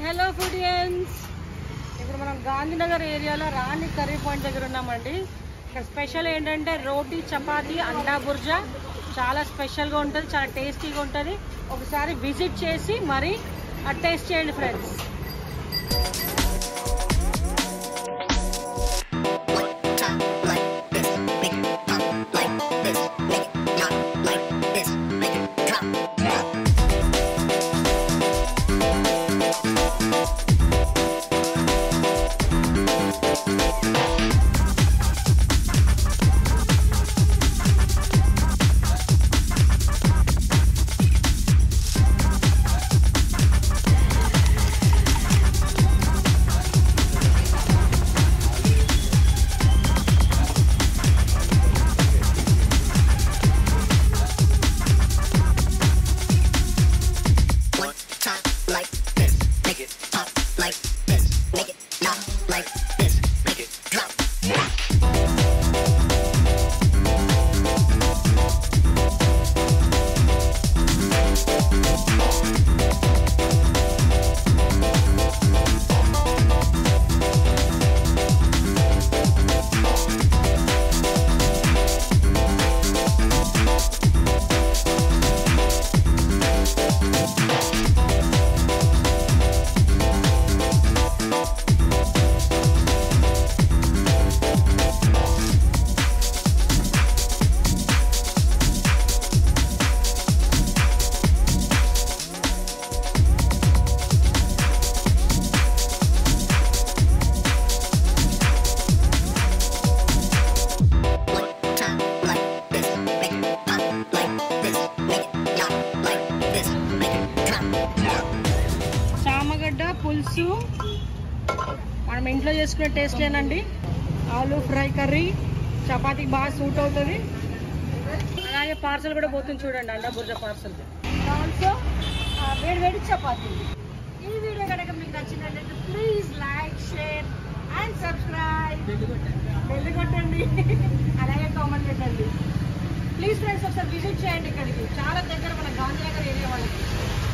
Hello ఫుడియన్స్ ఇప్పుడు మనం గాంధీనగర్ ఏరియాలో రాణి కర్రీ పాయింట్ దగ్గర ఉన్నామండి ఇక్కడ స్పెషల్ ఏంటంటే రోటీ చపాతి అండా బుర్జా చాలా స్పెషల్గా ఉంటుంది చాలా టేస్టీగా ఉంటుంది ఒకసారి విజిట్ చేసి మరి టేస్ట్ చేయండి friends Top like this, make it pop like this, make it not like this, make it drop. One time like this, make it pop like this, make it not like this, make it drop. One time like this, make it pop like this, make it not like this, make it drop. చామగడ్డ పులుసు మనం ఇంట్లో చేసుకునే టేస్టేనండి ఆలు fry curry chapati బాగా suit అవుతుంది అలాగే parcel కూడా పోతుంది చూడండి అండా బుర్జ పార్సల్ ఆల్సో వేడి వేడి చపాతీ ఈ వీడియో కనుక మీకు నచ్చినట్లయితే please like share and subscribe bell కొట్టండి అలాగే కామెంట్ పెట్టండి ప్లీజ్ ఫ్రెండ్స్ ఒకసారి విజిట్ చేయండి ఇక్కడికి చాలా దగ్గర మన గాంధీనగర్ ఏరియా వాళ్ళకి